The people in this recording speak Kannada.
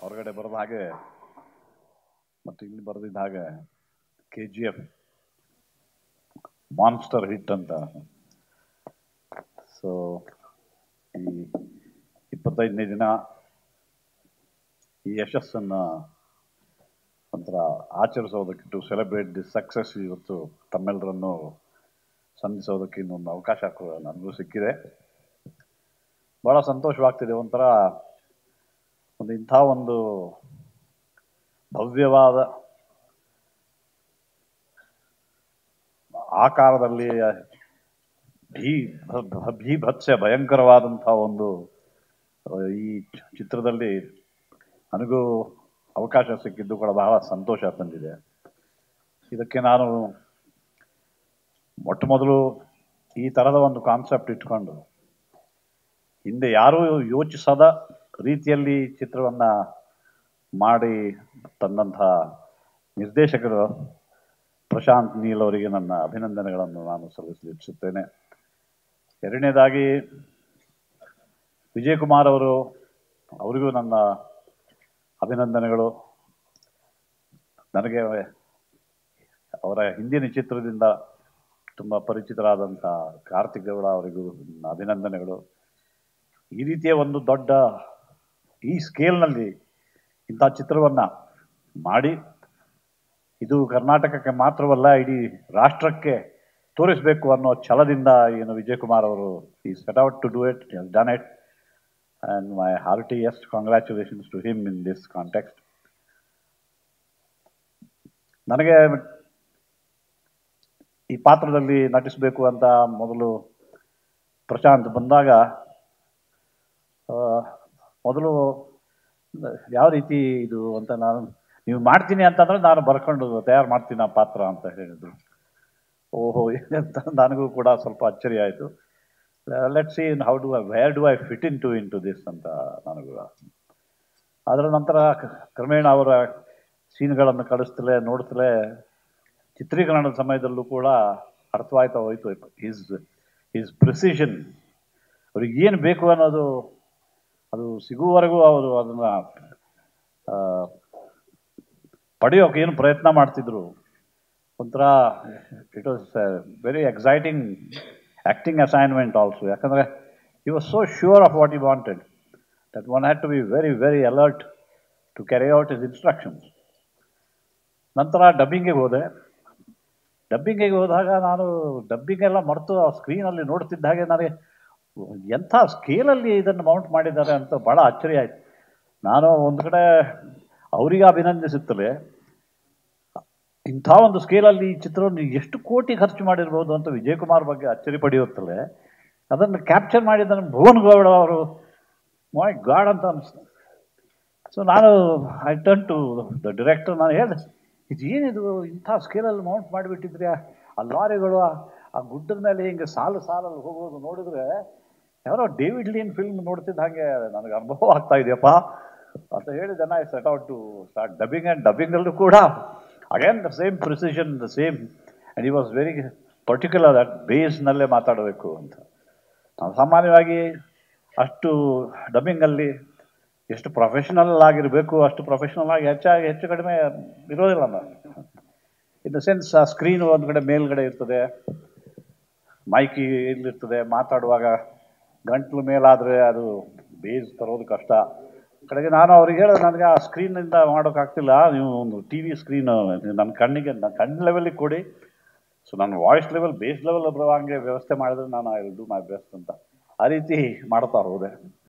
ಹೊರಗಡೆ ಬರೆದ ಹಾಗೆ ಮತ್ತು ಇಲ್ಲಿ ಬರೆದಿದ್ದ ಹಾಗೆ K G F monster hit ಅಂತ ಸೊ ಈ ಇಪ್ಪತ್ತೈದನೇ ದಿನ ಈ ಯಶಸ್ಸನ್ನು ಒಂಥರ ಆಚರಿಸೋದಕ್ಕೆ ಟು ಸೆಲೆಬ್ರೇಟ್ ದಿ ಸಕ್ಸಸ್ ಇವತ್ತು ತಮ್ಮೆಲ್ಲರನ್ನು ಸಂಧಿಸೋದಕ್ಕೆ ಇನ್ನೊಂದು ಅವಕಾಶ ಕೂ- ನನಗೂ ಸಿಕ್ಕಿದೆ ಭಾಳ ಸಂತೋಷವಾಗ್ತಿದೆ ಒಂಥರ ಒಂದು ಇಂಥ ಒಂದು ಭವ್ಯವಾದ ಆಕಾರದಲ್ಲಿ ಭೀ ಭ- ಭೀಭತ್ಸ ಭಯಂಕರವಾದಂಥ ಒಂದು ಆ, ಈ ಚ- ಚಿತ್ರದಲ್ಲಿ ನನಗೂ ಅವಕಾಶ ಸಿಕ್ಕಿದ್ದು ಕೂಡ ಬಹಳ ಸಂತೋಷ ತಂದಿದೆ ಇದಕ್ಕೆ ನಾನು ಮೊಟ್ಟ ಮೊದಲು ಈ ಥರದ ಒಂದು ಕಾನ್ಸೆಪ್ಟ್ ಇಟ್ಕೊಂಡು ಹಿಂದೆ ಯಾರೂ ಯೋಚಿಸದ ರೀತಿಯಲ್ಲಿ ಚಿತ್ರವನ್ನು ಮಾಡಿ ತಂದಂಥ ನಿರ್ದೇಶಕರು ಪ್ರಶಾಂತ್ ನೀಲ್ ಅವರಿಗೆ ನನ್ನ ಅಭಿನಂದನೆಗಳನ್ನು ನಾನು ಸಲ್ಲಿಸಲು ಇಚ್ಛಿಸುತ್ತೇನೆ ಎರಡನೇದಾಗಿ ವಿಜಯ್ ಕುಮಾರ್ ಅವರು ಅವರಿಗೂ ನನ್ನ ಅಭಿನಂದನೆಗಳು ನನಗೆ ಅವರ ಹಿಂದಿನ ಚಿತ್ರದಿಂದ ತುಂಬ ಪರಿಚಿತರಾದಂಥ ಕಾರ್ತಿಕ್ ಗೌಡ ಅವರಿಗೂ ನನ್ನ ಅಭಿನಂದನೆಗಳು ಈ ರೀತಿಯ ಒಂದು ದೊಡ್ಡ ಈ ಸ್ಕೇಲ್ನಲ್ಲಿ ಇಂಥ ಚಿತ್ರವನ್ನು ಮಾಡಿ ಇದು ಕರ್ನಾಟಕಕ್ಕೆ ಮಾತ್ರವಲ್ಲ ಇಡೀ ರಾಷ್ಟ್ರಕ್ಕೆ ತೋರಿಸಬೇಕು ಅನ್ನೋ ಛಲದಿಂದ ಏನು ವಿಜಯ್ ಕುಮಾರ್ ಅವರು ಈ set out to do it done it and my heartiest congratulations to him in this context ನನಗೆ ಈ ಪಾತ್ರದಲ್ಲಿ ನಟಿಸಬೇಕು ಅಂತ ಮೊದಲು ಪ್ರಶಾಂತ್ ಬಂದಾಗ ಆ, ಮೊದಲು ಯಾವ ರೀತಿ ಇದು ಅಂತ ನಾನು ನೀವು ಮಾಡ್ತೀನಿ ಅಂತಂದ್ರೆ ನಾನು ಬರ್ಕೊಂಡು ತಯಾರು ಮಾಡ್ತೀನಿ ಆ ಪಾತ್ರ ಅಂತ ಹೇಳಿದ್ರು ಓಹೋ ಅಂತ ನನಗೂ ಕೂಡ ಸ್ವಲ್ಪ ಅಚ್ಚರಿ ಆಯಿತು let see how do I where do I fit into into this ಅಂತ ನನಗೂ ಅದರ ನಂತರ ಕ- ಕ್ರಮೇಣ ಅವರ ಸೀನ್ಗಳನ್ನು ಕಳಿಸ್ತಲೇ ನೋಡ್ತಲೇ ಚಿತ್ರೀಕರಣದ ಸಮಯದಲ್ಲೂ ಕೂಡ ಅರ್ಥವಾಯ್ತಾ ಹೋಯ್ತು ಈಸ್ ಈಸ್ ಪ್ರಿಸಿಷನ್ ಅವ್ರಿಗೆ ಏನು ಬೇಕು ಅನ್ನೋದು ಅದು ಸಿಗುವವರೆಗೂ ಅವರು ಅದನ್ನು ಪಡೆಯೋಕೆ ಏನು ಪ್ರಯತ್ನ ಮಾಡ್ತಿದ್ರು ಒಂಥರ it was very exciting acting assignment also ಯಾಕಂದರೆ he was so sure of what he wanted that one had to be very very alert to carry out his instructions ನಂತರ ಡಬ್ಬಿಂಗಿಗೆ ಹೋದೆ ಡಬ್ಬಿಂಗಿಗೆ ಹೋದಾಗ ನಾನು ಡಬ್ಬಿಂಗ್ ಎಲ್ಲ ಮರೆತು ಆ ಸ್ಕ್ರೀನಲ್ಲಿ ನೋಡ್ತಿದ್ದ ಹಾಗೆ ನನಗೆ ಎಂಥ ಸ್ಕೇಲಲ್ಲಿ ಇದನ್ನು ಮೌಂಟ್ ಮಾಡಿದ್ದಾರೆ ಅಂತ ಭಾಳ ಅಚ್ಚರಿ ಆಯಿತು ನಾನು ಒಂದು ಕಡೆ ಅವರಿಗೆ ಅಭಿನಂದಿಸುತ್ತಲೇ ಇಂಥ ಒಂದು ಸ್ಕೇಲಲ್ಲಿ ಈ ಚಿತ್ರವನ್ನು ಎಷ್ಟು ಕೋಟಿ ಖರ್ಚು ಮಾಡಿರ್ಬೋದು ಅಂತ ವಿಜಯ್ ಕುಮಾರ್ ಬಗ್ಗೆ ಅಚ್ಚರಿ ಪಡೆಯುತ್ತಲೇ ಅದನ್ನು ಕ್ಯಾಪ್ಚರ್ ಮಾಡಿದ್ದನ್ನು ಭುವನ್ ಗೌಡ ಅವರು ಮೈ ಗಾಡ್ ಅಂತ ಅನಿಸ್ತು ಸೊ ನಾನು I turn to the director ನಾನು ಹೇಳಿದೆ ಇದು ಏನಿದು ಇಂಥ ಸ್ಕೇಲಲ್ಲಿ ಮೌಂಟ್ ಮಾಡಿಬಿಟ್ಟಿದ್ರೆ ಆ ಲಾರಿಗಳು ಆ- ಆ ಗುಡ್ಡದ ಮೇಲೆ ಹಿಂಗೆ ಸಾಲು ಸಾಲಲ್ಲಿ ಹೋಗೋದು ನೋಡಿದ್ರೆ ಯಾರೋ ಡೇವಿಡ್ ಲೀನ್ ಫಿಲ್ಮ್ ನೋಡ್ತಿದ್ದ ಹಾಗೆ ನನಗೆ ಅನುಭವ ಆಗ್ತಾ ಇದೆಯಪ್ಪ ಅಂತ ಹೇಳಿದೆ I set out to start dubbing and ಡಬ್ಬಿಂಗಲ್ಲೂ ಕೂಡ again the same precision the same and he was very particular that ಬೇಸ್ನಲ್ಲೇ ಮಾತಾಡಬೇಕು ಅಂತ ನಾವು ಸಾಮಾನ್ಯವಾಗಿ ಅಷ್ಟು ಡಬ್ಬಿಂಗಲ್ಲಿ ಎಷ್ಟು ಪ್ರೊಫೆಷನಲ್ ಆಗಿರಬೇಕು ಅಷ್ಟು ಪ್ರೊಫೆಷನಲ್ ಆಗಿ ಹೆಚ್ಚಾಗಿ ಹೆಚ್ಚು ಕಡಿಮೆ ಇರೋದಿಲ್ಲ ನಾನು ಇನ್ ದ ಸೆನ್ಸ್ ಆ ಸ್ಕ್ರೀನ್ ಒಂದು ಕಡೆ ಮೇಲ್ಗಡೆ ಇರ್ತದೆ ಮೈಕಿ ಇಲ್ಲಿರ್ತದೆ ಮಾತಾಡುವಾಗ ಗಂಟ್ಲು ಮೇಲಾದರೆ ಅದು ಬೇಸ್ ತರೋದು ಕಷ್ಟ ಕಡೆಗೆ ನಾನು ಅವ್ರಿಗೆ ಹೇಳಿದೆ ನನಗೆ ಆ ಸ್ಕ್ರೀನಿಂದ ಮಾಡೋಕ್ಕಾಗ್ತಿಲ್ಲ ನೀವು ಒಂದು ಟಿ ವಿ ಸ್ಕ್ರೀನ್ ನನ್ನ ಕಣ್ಣಿಗೆ ನನ್ನ ಕಣ್ಣು ಲೆವೆಲಿಗೆ ಕೊಡಿ ಸೊ ನನ್ನ ವಾಯ್ಸ್ ಲೆವೆಲ್ ಬೇಸ್ ಲೆವೆಲ್ ಬರೋ ಹಂಗೆ ವ್ಯವಸ್ಥೆ ಮಾಡಿದ್ರೆ ನಾನು I will do my best ಅಂತ ಆ ರೀತಿ ಮಾಡ್ತಾ ಹೋದೆ